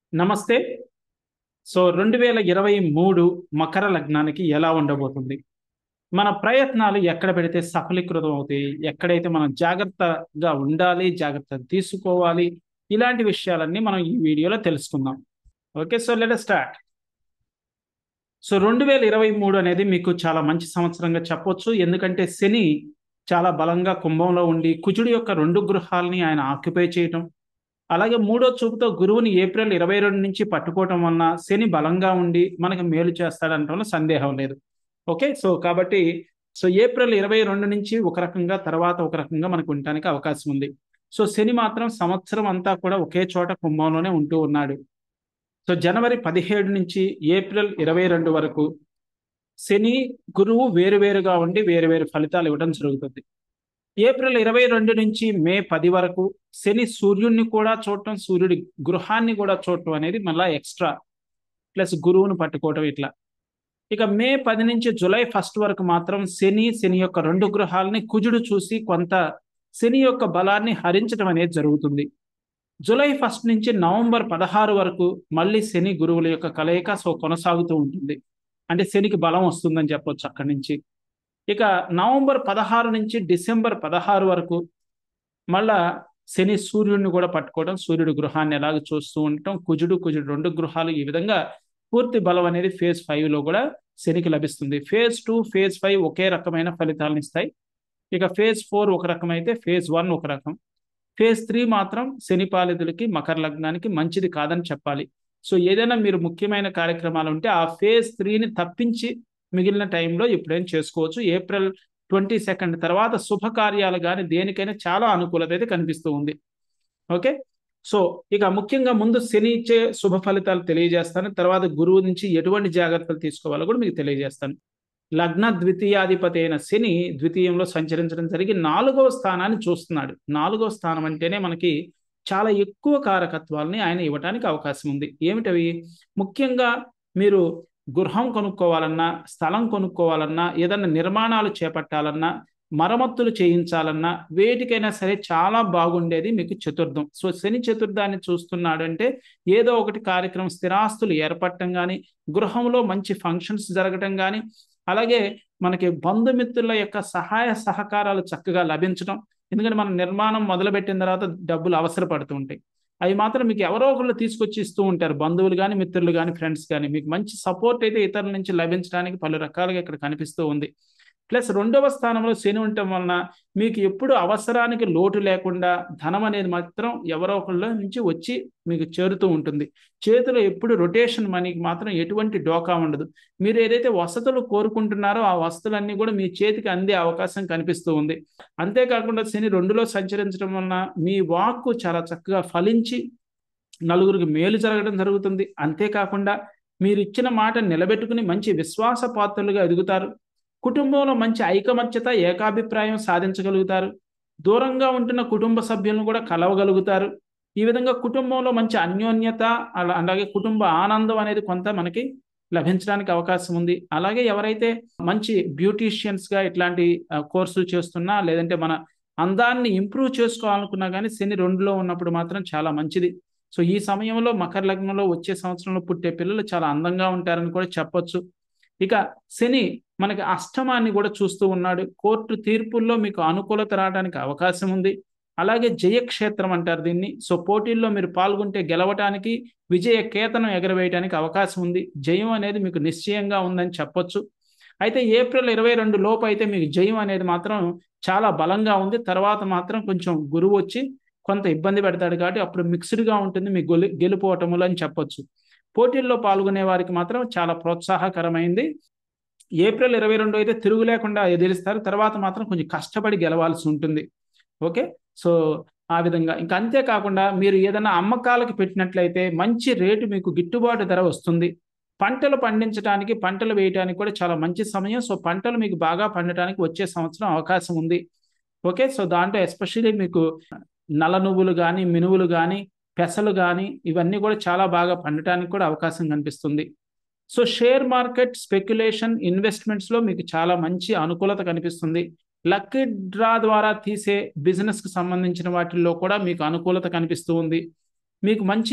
నమస్తే సో రెండు వేల ఇరవై మూడు మకర లగ్నానికి ఎలా ఉండబోతుంది మన ప్రయత్నాలు ఎక్కడ పెడితే సఫలీకృతం అవుతాయి ఎక్కడైతే మనం జాగ్రత్తగా ఉండాలి జాగ్రత్త తీసుకోవాలి ఇలాంటి విషయాలన్నీ మనం ఈ వీడియోలో తెలుసుకుందాం okay so let start so రెండు వేల ఇరవై మూడు అనేది మీకు చాలా మంచి సంవత్సరంగా చెప్పొచ్చు ఎందుకంటే శని చాలా బలంగా కుంభంలో ఉండి కుజుడి యొక్క రెండు గృహాలని ఆయన ఆక్యుపై చేయటం అలాగే మూడో చూపుతో గురువుని ఏప్రిల్ ఇరవై రెండు నుంచి పట్టుకోవటం వలన శని బలంగా ఉండి మనకి మేలు చేస్తాడంటంలో సందేహం లేదు ఓకే సో కాబట్టి సో ఏప్రిల్ ఇరవై రెండు నుంచి ఒక రకంగా తర్వాత ఒక రకంగా మనకు ఉండటానికి అవకాశం ఉంది సో శని మాత్రం సంవత్సరం అంతా కూడా ఒకే చోట కుంభంలోనే ఉంటూ ఉన్నాడు సో జనవరి పదిహేడు నుంచి ఏప్రిల్ ఇరవై రెండు వరకు శని గురువు వేరువేరుగా ఉండి వేరువేరు ఫలితాలు ఇవ్వడం జరుగుతుంది ఏప్రిల్ ఇరవై రెండు నుంచి మే పది వరకు శని సూర్యుడిని కూడా చూడటం సూర్యుడి గృహాన్ని కూడా చూడటం అనేది మళ్ళీ ఎక్స్ట్రా ప్లస్ గురువును పట్టుకోవటం ఇట్లా ఇక మే పది నుంచి జులై ఫస్ట్ వరకు మాత్రం శని శని యొక్క రెండు గృహాలని కుజుడు చూసి కొంత శని యొక్క బలాన్ని హరించడం అనేది జరుగుతుంది జులై ఫస్ట్ నుంచి నవంబర్ పదహారు వరకు మళ్ళీ శని గురువుల యొక్క కలయిక సో కొనసాగుతూ ఉంటుంది అంటే శనికి బలం వస్తుందని చెప్పొచ్చు అక్కడి నుంచి ఇక నవంబర్ పదహారు నుంచి డిసెంబర్ పదహారు వరకు మళ్ళా శని సూర్యుడిని కూడా పట్టుకోవడం సూర్యుడు గృహాన్ని ఎలాగ చూస్తూ ఉండటం కుజుడు కుజుడు రెండు గృహాలు ఈ విధంగా పూర్తి బలం అనేది ఫేజ్ ఫైవ్లో కూడా శనికి లభిస్తుంది ఫేజ్ టూ ఫేజ్ ఫైవ్ ఒకే రకమైన ఫలితాలను ఇస్తాయి ఇక ఫేజ్ ఫోర్ ఒక రకం అయితే ఫేజ్ వన్ ఒక రకం ఫేజ్ త్రీ మాత్రం శని పాలితులకి మకర లగ్నానికి మంచిది కాదని చెప్పాలి సో ఏదైనా మీరు ముఖ్యమైన కార్యక్రమాలు ఉంటే ఆ ఫేజ్ త్రీని తప్పించి మిగిలిన టైంలో ఎప్పుడైనా చేసుకోవచ్చు ఏప్రిల్ ట్వంటీ సెకండ్ తర్వాత శుభకార్యాలు కానీ దేనికైనా చాలా అనుకూలత అయితే కనిపిస్తూ ఉంది ఓకే సో ఇక ముఖ్యంగా ముందు శని ఇచ్చే శుభ ఫలితాలు తెలియజేస్తాను తర్వాత గురువు నుంచి ఎటువంటి జాగ్రత్తలు తీసుకోవాలో కూడా మీకు తెలియజేస్తాను లగ్న ద్వితీయాధిపతి అయిన శని ద్వితీయంలో సంచరించడం జరిగి నాలుగవ స్థానాన్ని చూస్తున్నాడు నాలుగవ స్థానం అంటేనే మనకి చాలా ఎక్కువ కారకత్వాలని ఆయన ఇవ్వడానికి అవకాశం ఉంది ఏమిటవి ముఖ్యంగా మీరు గృహం కొనుక్కోవాలన్నా స్థలం కొనుక్కోవాలన్నా ఏదన్నా నిర్మాణాలు చేపట్టాలన్నా మరమ్మతులు చేయించాలన్నా వేటికైనా సరే చాలా బాగుండేది మీకు చతుర్థం సో శని చతుర్థాన్ని చూస్తున్నాడు అంటే ఏదో ఒకటి కార్యక్రమం స్థిరాస్తులు ఏర్పడటం కానీ గృహంలో మంచి ఫంక్షన్స్ జరగటం కానీ అలాగే మనకి బంధుమిత్రుల యొక్క సహాయ సహకారాలు చక్కగా లభించడం ఎందుకంటే మనం నిర్మాణం మొదలుపెట్టిన తర్వాత డబ్బులు అవసరపడుతూ ఉంటాయి అవి మాత్రం మీకు ఎవరో ఒకళ్ళు తీసుకొచ్చి ఇస్తూ ఉంటారు బంధువులు కానీ మిత్రులు కానీ ఫ్రెండ్స్ కానీ మీకు మంచి సపోర్ట్ అయితే ఇతరుల నుంచి లభించడానికి పలు రకాలుగా ఇక్కడ కనిపిస్తూ ఉంది ప్లస్ రెండవ స్థానంలో శని ఉండటం వలన మీకు ఎప్పుడు అవసరానికి లోటు లేకుండా ధనం అనేది మాత్రం ఎవరో ఒకళ్ళ నుంచి వచ్చి మీకు చేరుతూ ఉంటుంది చేతిలో ఎప్పుడు రొటేషన్ మనీకి మాత్రం ఎటువంటి డోకా ఉండదు మీరు ఏదైతే వసతులు కోరుకుంటున్నారో ఆ వసతులన్నీ కూడా మీ చేతికి అందే అవకాశం కనిపిస్తూ ఉంది అంతేకాకుండా శని రెండులో సంచరించడం వలన మీ వాక్కు చాలా చక్కగా ఫలించి నలుగురికి మేలు జరగడం జరుగుతుంది అంతేకాకుండా మీరు ఇచ్చిన మాట నిలబెట్టుకుని మంచి విశ్వాస పాత్రలుగా ఎదుగుతారు కుటుంబంలో మంచి ఐకమత్యత ఏకాభిప్రాయం సాధించగలుగుతారు దూరంగా ఉంటున్న కుటుంబ సభ్యులను కూడా కలవగలుగుతారు ఈ విధంగా కుటుంబంలో మంచి అన్యోన్యత అలాగే కుటుంబ ఆనందం అనేది కొంత మనకి లభించడానికి అవకాశం ఉంది అలాగే ఎవరైతే మంచి బ్యూటీషియన్స్గా ఇట్లాంటి కోర్సులు చేస్తున్నా లేదంటే మన అందాన్ని ఇంప్రూవ్ చేసుకోవాలనుకున్నా కానీ శని రెండులో ఉన్నప్పుడు మాత్రం చాలా మంచిది సో ఈ సమయంలో మకర లగ్నంలో వచ్చే సంవత్సరంలో పుట్టే పిల్లలు చాలా అందంగా ఉంటారని కూడా చెప్పొచ్చు ఇక శని మనకి అష్టమాన్ని కూడా చూస్తూ ఉన్నాడు కోర్టు తీర్పుల్లో మీకు అనుకూలత రావడానికి అవకాశం ఉంది అలాగే జయక్షేత్రం అంటారు దీన్ని సో పోటీల్లో మీరు పాల్గొంటే గెలవటానికి విజయ కేతనం ఎగరవేయడానికి అవకాశం ఉంది జయం అనేది మీకు నిశ్చయంగా ఉందని చెప్పొచ్చు అయితే ఏప్రిల్ ఇరవై రెండు లోపు అయితే మీకు జయం అనేది మాత్రం చాలా బలంగా ఉంది తర్వాత మాత్రం కొంచెం గురువు వచ్చి కొంత ఇబ్బంది పెడతాడు కాబట్టి అప్పుడు మిక్స్డ్గా ఉంటుంది మీ గెలు గెలుపోవటములు అని చెప్పొచ్చు పోటీల్లో పాల్గొనే వారికి మాత్రం చాలా ప్రోత్సాహకరమైంది ఏప్రిల్ ఇరవై రెండు అయితే తిరుగు లేకుండా ఎదిరిస్తారు తర్వాత మాత్రం కొంచెం కష్టపడి గెలవాల్సి ఉంటుంది ఓకే సో ఆ విధంగా ఇంకా అంతేకాకుండా మీరు ఏదైనా అమ్మకాలకు పెట్టినట్లయితే మంచి రేటు మీకు గిట్టుబాటు ధర వస్తుంది పంటలు పండించడానికి పంటలు వేయడానికి కూడా చాలా మంచి సమయం సో పంటలు మీకు బాగా పండటానికి వచ్చే సంవత్సరం అవకాశం ఉంది ఓకే సో దాంట్లో ఎస్పెషల్లీ మీకు నల్ల నువ్వులు కానీ మినువులు కానీ పెసలు కానీ ఇవన్నీ కూడా చాలా బాగా పండటానికి కూడా అవకాశం కనిపిస్తుంది సో షేర్ మార్కెట్ స్పెక్యులేషన్ ఇన్వెస్ట్మెంట్స్లో మీకు చాలా మంచి అనుకూలత కనిపిస్తుంది లక్కీ డ్రా ద్వారా తీసే బిజినెస్కి సంబంధించిన వాటిల్లో కూడా మీకు అనుకూలత కనిపిస్తూ ఉంది మీకు మంచి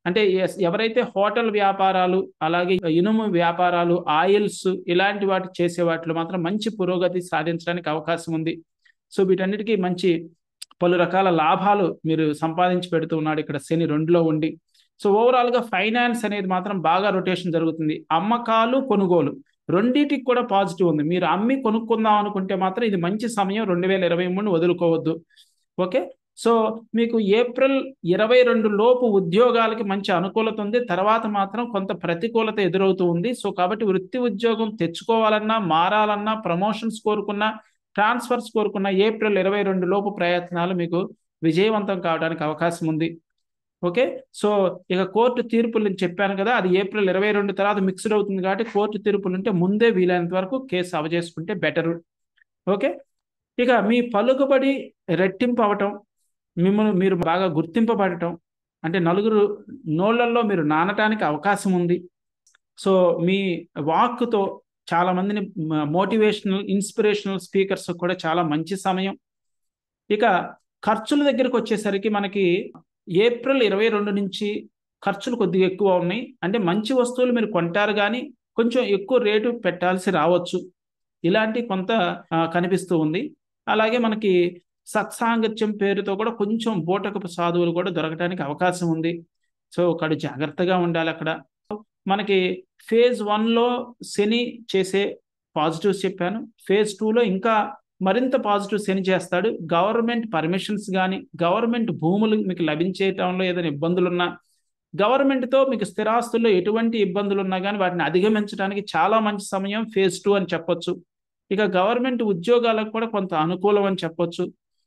అంటే ఎస్- ఎవరైతే హోటల్ వ్యాపారాలు అలాగే ఇనుము వ్యాపారాలు ఆయిల్స్ ఇలాంటి వాటి చేసే వాటిలో మాత్రం మంచి పురోగతి సాధించడానికి అవకాశం ఉంది సో వీటన్నిటికీ మంచి పలు రకాల లాభాలు మీరు సంపాదించి పెడుతూ ఉన్నాడు ఇక్కడ శని రెండులో ఉండి సో ఓవరాల్ గా ఫైనాన్స్ అనేది మాత్రం బాగా రొటేషన్ జరుగుతుంది అమ్మకాలు కొనుగోలు రెండింటికి కూడా పాజిటివ్ ఉంది మీరు అమ్మి కొనుక్కుందాం అనుకుంటే మాత్రం ఇది మంచి సమయం రెండు వేల ఇరవై మూడు వదులుకోవద్దు ఓకే సో మీకు ఏప్రిల్ ఇరవై రెండు లోపు ఉద్యోగాలకి మంచి అనుకూలత ఉంది తర్వాత మాత్రం కొంత ప్రతికూలత ఎదురవుతూ ఉంది సో కాబట్టి వృత్తి ఉద్యోగం తెచ్చుకోవాలన్నా మారాలన్నా ప్రమోషన్స్ కోరుకున్నా ట్రాన్స్ఫర్స్ కోరుకున్న ఏప్రిల్ ఇరవై రెండు లోపు ప్రయత్నాలు మీకు విజయవంతం కావడానికి అవకాశం ఉంది ఓకే సో ఇక కోర్టు తీర్పులు నేను చెప్పాను కదా అది ఏప్రిల్ ఇరవై రెండు తర్వాత మిక్స్డ్ అవుతుంది కాబట్టి కోర్టు తీర్పులు ఉంటే ముందే వీలైనంత వరకు కేసు అవజేసుకుంటే బెటర్ ఓకే ఇక మీ పలుకుబడి రెట్టింపు అవటం మిమ్మల్ని మీరు బాగా గుర్తింపబడటం అంటే నలుగురు నోళ్లలో మీరు నానటానికి అవకాశం ఉంది సో మీ వాక్తో చాలా మందిని మోటివేషనల్ ఇన్స్పిరేషనల్ స్పీకర్స్ కూడా చాలా మంచి సమయం ఇక ఖర్చుల దగ్గరకు వచ్చేసరికి మనకి ఏప్రిల్ ఇరవై రెండు నుంచి ఖర్చులు కొద్దిగా ఎక్కువ ఉన్నాయి అంటే మంచి వస్తువులు మీరు కొంటారు కానీ కొంచెం ఎక్కువ రేటు పెట్టాల్సి రావచ్చు ఇలాంటి కొంత ఆ, కనిపిస్తూ ఉంది అలాగే మనకి సత్సాంగత్యం పేరుతో కూడా కొంచెం బూటకపు సాధువులు కూడా దొరకడానికి అవకాశం ఉంది సో ఒకడు జాగ్రత్తగా ఉండాలి అక్కడ మనకి ఫేజ్ వన్లో శని చేసే పాజిటివ్స్ చెప్పాను ఫేజ్ టూలో ఇంకా మరింత పాజిటివ్ శని చేస్తాడు గవర్నమెంట్ పర్మిషన్స్ కానీ గవర్నమెంట్ భూములు మీకు లభించేయటంలో ఏదైనా ఇబ్బందులు ఉన్నా గవర్నమెంట్తో మీకు స్థిరాస్తుల్లో ఎటువంటి ఇబ్బందులు ఉన్నా కానీ వాటిని అధిగమించడానికి చాలా మంచి సమయం ఫేజ్ టూ అని చెప్పొచ్చు ఇక గవర్నమెంట్ ఉద్యోగాలకు కూడా కొంత అనుకూలం అని చెప్పొచ్చు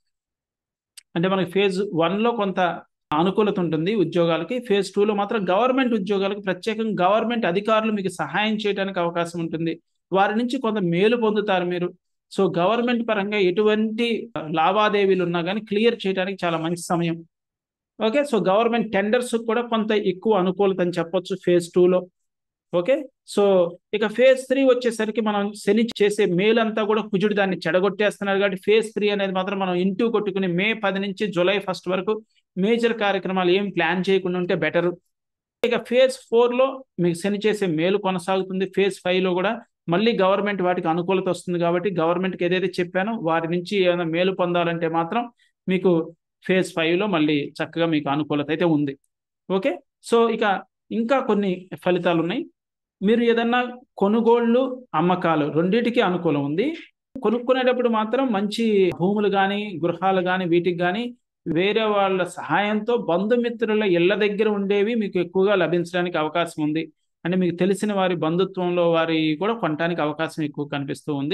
అంటే మనకి ఫేజ్ వన్లో కొంత అనుకూలత ఉంటుంది ఉద్యోగాలకి ఫేజ్ టూలో మాత్రం గవర్నమెంట్ ఉద్యోగాలకు ప్రత్యేకంగా గవర్నమెంట్ అధికారులు మీకు సహాయం చేయడానికి అవకాశం ఉంటుంది వారి నుంచి కొంత మేలు పొందుతారు మీరు సో గవర్నమెంట్ పరంగా ఎటువంటి లావాదేవీలు ఉన్నా కానీ క్లియర్ చేయడానికి చాలా మంచి సమయం ఓకే సో గవర్నమెంట్ టెండర్స్ కూడా కొంత ఎక్కువ అనుకూలత అని చెప్పొచ్చు ఫేజ్ టూలో ఓకే సో ఇక ఫేజ్ త్రీ వచ్చేసరికి మనం శని చేసే మేలంతా కూడా కుజుడు దాన్ని చెడగొట్టేస్తున్నారు కాబట్టి ఫేజ్ త్రీ అనేది మాత్రం మనం ఇంటూ కొట్టుకుని మే పది నుంచి జూలై ఫస్ట్ వరకు మేజర్ కార్యక్రమాలు ఏం ప్లాన్ చేయకుండా ఉంటే బెటర్ ఇక ఫేజ్ ఫోర్లో మీకు శని చేసే మేలు కొనసాగుతుంది ఫేజ్ ఫైవ్లో కూడా మళ్ళీ గవర్నమెంట్ వాటికి అనుకూలత వస్తుంది కాబట్టి గవర్నమెంట్కి ఏదైతే చెప్పానో వారి నుంచి ఏమైనా మేలు పొందాలంటే మాత్రం మీకు ఫేజ్ ఫైవ్లో మళ్ళీ చక్కగా మీకు అనుకూలత అయితే ఉంది ఓకే సో ఇక ఇంకా కొన్ని ఫలితాలు ఉన్నాయి మీరు ఏదన్నా కొనుగోళ్లు అమ్మకాలు రెండింటికి అనుకూలం ఉంది కొనుక్కునేటప్పుడు మాత్రం మంచి భూములు కానీ గృహాలు కానీ వీటికి కానీ వేరే వాళ్ళ సహాయంతో బంధుమిత్రుల ఇళ్ల దగ్గర ఉండేవి మీకు ఎక్కువగా లభించడానికి అవకాశం ఉంది అంటే మీకు తెలిసిన వారి బంధుత్వంలో వారి కూడా కొనడానికి అవకాశం ఎక్కువ కనిపిస్తూ ఉంది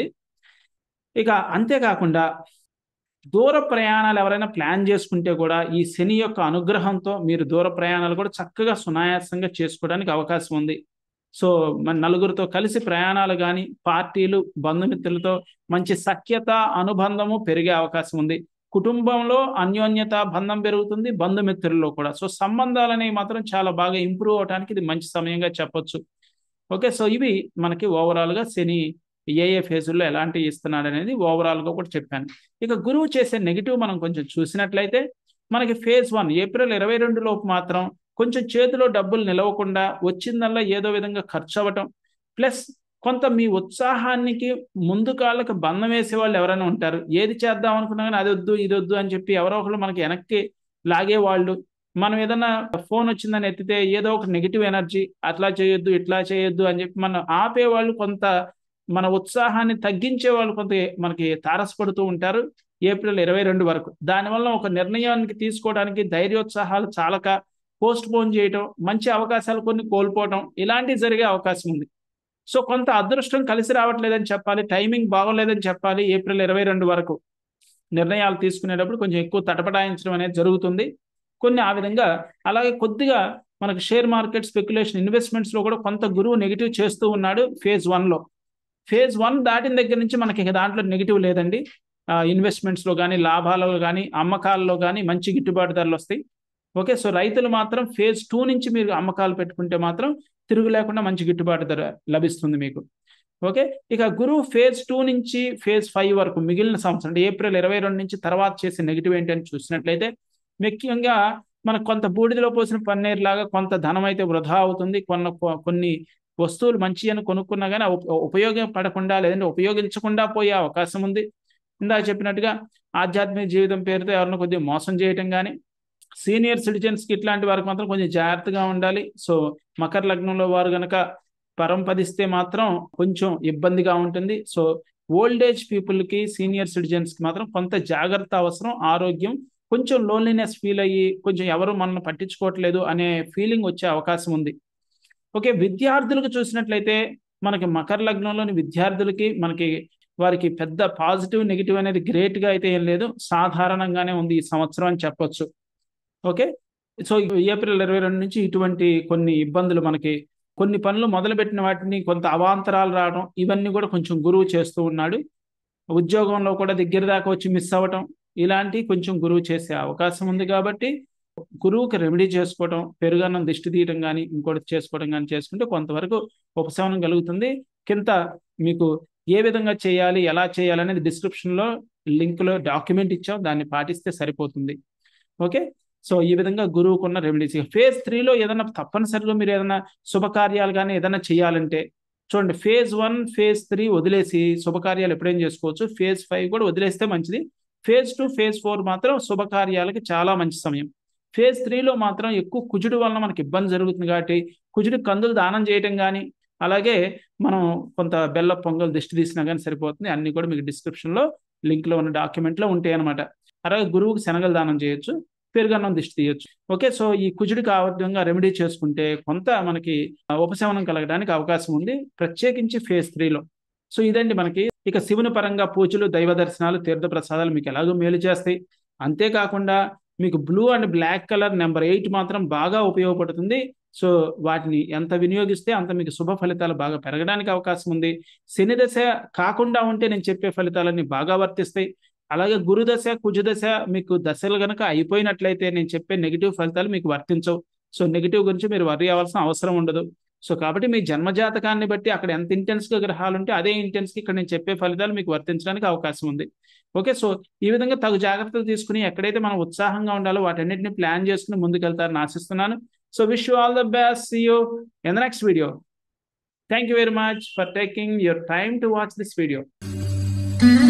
ఇక అంతేకాకుండా దూర ప్రయాణాలు ఎవరైనా ప్లాన్ చేసుకుంటే కూడా ఈ శని యొక్క అనుగ్రహంతో మీరు దూర ప్రయాణాలు కూడా చక్కగా సునాయాసంగా చేసుకోవడానికి అవకాశం ఉంది సో మన నలుగురితో కలిసి ప్రయాణాలు కానీ పార్టీలు బంధుమిత్రులతో మంచి సఖ్యత అనుబంధము పెరిగే అవకాశం ఉంది కుటుంబంలో అన్యోన్యత బంధం పెరుగుతుంది బంధుమిత్రుల్లో కూడా సో సంబంధాలు అనేవి మాత్రం చాలా బాగా ఇంప్రూవ్ అవడానికి ఇది మంచి సమయంగా చెప్పొచ్చు ఓకే సో ఇవి మనకి ఓవరాల్గా శని ఏ ఏ ఫేజుల్లో ఎలాంటి ఇస్తున్నాడు అనేది ఓవరాల్గా కూడా చెప్పాను ఇక గురువు చేసే నెగిటివ్ మనం కొంచెం చూసినట్లయితే మనకి ఫేజ్ వన్ ఏప్రిల్ ఇరవై రెండు లోపు మాత్రం కొంచెం చేతిలో డబ్బులు నిలవకుండా వచ్చిందల్లా ఏదో విధంగా ఖర్చు అవ్వటం ప్లస్ కొంత మీ ఉత్సాహానికి ముందు కాళ్ళకి బంధం వేసే వాళ్ళు ఎవరైనా ఉంటారు ఏది చేద్దాం అనుకున్నా కానీ అది వద్దు ఇది వద్దు అని చెప్పి ఎవరో ఒకరు మనకి వెనక్కి లాగే వాళ్ళు మనం ఏదన్నా ఫోన్ వచ్చిందని ఎత్తితే ఏదో ఒక నెగిటివ్ ఎనర్జీ అట్లా చేయొద్దు ఇట్లా చేయొద్దు అని చెప్పి మనం ఆపే వాళ్ళు కొంత మన ఉత్సాహాన్ని తగ్గించే వాళ్ళు కొంత మనకి తారసపడుతూ ఉంటారు ఏప్రిల్ ఇరవై రెండు వరకు దానివల్ల ఒక నిర్ణయానికి తీసుకోవడానికి ధైర్యోత్సాహాలు చాలక పోస్ట్ పోన్ చేయటం మంచి అవకాశాలు కొన్ని కోల్పోవటం ఇలాంటివి జరిగే అవకాశం ఉంది సో కొంత అదృష్టం కలిసి రావట్లేదని చెప్పాలి టైమింగ్ బాగోలేదని చెప్పాలి ఏప్రిల్ ఇరవై రెండు వరకు నిర్ణయాలు తీసుకునేటప్పుడు కొంచెం ఎక్కువ తటపటాయించడం అనేది జరుగుతుంది కొన్ని ఆ విధంగా అలాగే కొద్దిగా మనకు షేర్ మార్కెట్ స్పెక్యులేషన్ ఇన్వెస్ట్మెంట్స్లో కూడా కొంత గురువు నెగిటివ్ చేస్తూ ఉన్నాడు ఫేజ్ వన్లో ఫేజ్ వన్ దాటిన దగ్గర నుంచి మనకి ఇక దాంట్లో నెగిటివ్ లేదండి ఇన్వెస్ట్మెంట్స్లో కానీ లాభాలలో కానీ అమ్మకాలలో కానీ మంచి గిట్టుబాటు ధరలు వస్తాయి ఓకే సో రైతులు మాత్రం ఫేజ్ టూ నుంచి మీరు అమ్మకాలు పెట్టుకుంటే మాత్రం తిరుగు లేకుండా మంచి గిట్టుబాటు ధర లభిస్తుంది మీకు ఓకే ఇక గురువు ఫేజ్ టూ నుంచి ఫేజ్ ఫైవ్ వరకు మిగిలిన సంవత్సరం అంటే ఏప్రిల్ ఇరవై రెండు నుంచి తర్వాత చేసే నెగిటివ్ ఏంటని చూసినట్లయితే ముఖ్యంగా మనకు కొంత బూడిదలో పోసిన పన్నీర్ లాగా కొంత ధనం అయితే వృధా అవుతుంది కొన్న కొన్ని వస్తువులు మంచి అని కొనుక్కున్నా కానీ ఉపయోగపడకుండా లేదంటే ఉపయోగించకుండా పోయే అవకాశం ఉంది ఇందాక చెప్పినట్టుగా ఆధ్యాత్మిక జీవితం పేరుతో ఎవరిని కొద్దిగా మోసం చేయటం కానీ సీనియర్ సిటిజన్స్కి ఇట్లాంటి వారికి మాత్రం కొంచెం జాగ్రత్తగా ఉండాలి సో మకర లగ్నంలో వారు కనుక పరంపదిస్తే మాత్రం కొంచెం ఇబ్బందిగా ఉంటుంది సో ఓల్డ్ ఏజ్ పీపుల్కి సీనియర్ సిటిజన్స్కి మాత్రం కొంత జాగ్రత్త అవసరం ఆరోగ్యం కొంచెం లోన్లీనెస్ ఫీల్ అయ్యి కొంచెం ఎవరు మనల్ని పట్టించుకోవట్లేదు అనే ఫీలింగ్ వచ్చే అవకాశం ఉంది ఓకే విద్యార్థులకు చూసినట్లయితే మనకి మకర లగ్నంలోని విద్యార్థులకి మనకి వారికి పెద్ద పాజిటివ్ నెగిటివ్ అనేది గ్రేట్గా అయితే ఏం లేదు సాధారణంగానే ఉంది ఈ సంవత్సరం అని చెప్పొచ్చు ఓకే సో ఏప్రిల్ ఇరవై రెండు నుంచి ఇటువంటి కొన్ని ఇబ్బందులు మనకి కొన్ని పనులు మొదలుపెట్టిన వాటిని కొంత అవాంతరాలు రావడం ఇవన్నీ కూడా కొంచెం గురువు చేస్తూ ఉన్నాడు ఉద్యోగంలో కూడా దగ్గర దాకా వచ్చి మిస్ అవ్వటం ఇలాంటి కొంచెం గురువు చేసే అవకాశం ఉంది కాబట్టి గురువుకి రెమెడీ చేసుకోవడం పెరుగన్నం దిష్టి తీయడం కానీ ఇంకోటి చేసుకోవడం కానీ చేసుకుంటే కొంతవరకు ఉపశమనం కలుగుతుంది కింద మీకు ఏ విధంగా చేయాలి ఎలా చేయాలి అనేది డిస్క్రిప్షన్లో లింక్లో డాక్యుమెంట్ ఇచ్చాం దాన్ని పాటిస్తే సరిపోతుంది ఓకే సో ఈ విధంగా గురువుకున్న రెమెడీస్ ఫేజ్ త్రీలో ఏదైనా తప్పనిసరిగా మీరు ఏదైనా శుభకార్యాలు కానీ ఏదైనా చేయాలంటే చూడండి ఫేజ్ వన్ ఫేజ్ త్రీ వదిలేసి శుభకార్యాలు ఎప్పుడేం చేసుకోవచ్చు ఫేజ్ ఫైవ్ కూడా వదిలేస్తే మంచిది ఫేజ్ టూ ఫేజ్ ఫోర్ మాత్రం శుభకార్యాలకి చాలా మంచి సమయం ఫేజ్ త్రీలో మాత్రం ఎక్కువ కుజుడు వలన మనకి ఇబ్బంది జరుగుతుంది కాబట్టి కుజుడు కందులు దానం చేయటం కానీ అలాగే మనం కొంత బెల్ల పొంగల్ దిష్టి తీసినా కానీ సరిపోతుంది అన్ని కూడా మీకు డిస్క్రిప్షన్లో లింక్లో ఉన్న డాక్యుమెంట్లో ఉంటాయి అనమాట అలాగే గురువుకి శనగలు దానం చేయొచ్చు పెరుగన్నం దిష్టి తీయొచ్చు ఓకే సో ఈ కుజుడికి ఆ విధంగా రెమెడీ చేసుకుంటే కొంత మనకి ఉపశమనం కలగడానికి అవకాశం ఉంది ప్రత్యేకించి ఫేజ్ త్రీలో సో ఇదండి మనకి ఇక శివుని పరంగా పూజలు దైవ దర్శనాలు తీర్థ ప్రసాదాలు మీకు ఎలాగో మేలు చేస్తాయి అంతేకాకుండా మీకు blue and black colour number eight మాత్రం బాగా ఉపయోగపడుతుంది సో వాటిని ఎంత వినియోగిస్తే అంత మీకు శుభ ఫలితాలు బాగా పెరగడానికి అవకాశం ఉంది శని దశ కాకుండా ఉంటే నేను చెప్పే ఫలితాలన్నీ బాగా వర్తిస్తాయి అలాగే గురుదశ కుజదశ మీకు దశలు కనుక అయిపోయినట్లయితే నేను చెప్పే నెగిటివ్ ఫలితాలు మీకు వర్తించవు సో నెగిటివ్ గురించి మీరు వర్రీ అవ్వాల్సిన అవసరం ఉండదు సో కాబట్టి మీ జన్మజాతకాన్ని బట్టి అక్కడ ఎంత ఇంటెన్స్గా గ్రహాలు ఉంటే అదే ఇంటెన్స్కి ఇక్కడ నేను చెప్పే ఫలితాలు మీకు వర్తించడానికి అవకాశం ఉంది ఓకే సో ఈ విధంగా తగు జాగ్రత్తలు తీసుకుని ఎక్కడైతే మనం ఉత్సాహంగా ఉండాలో వాటన్నిటిని ప్లాన్ చేసుకుని ముందుకెళ్తారని ఆశిస్తున్నాను so wish you all the best see you in the next video thank you very much for taking your time to watch this video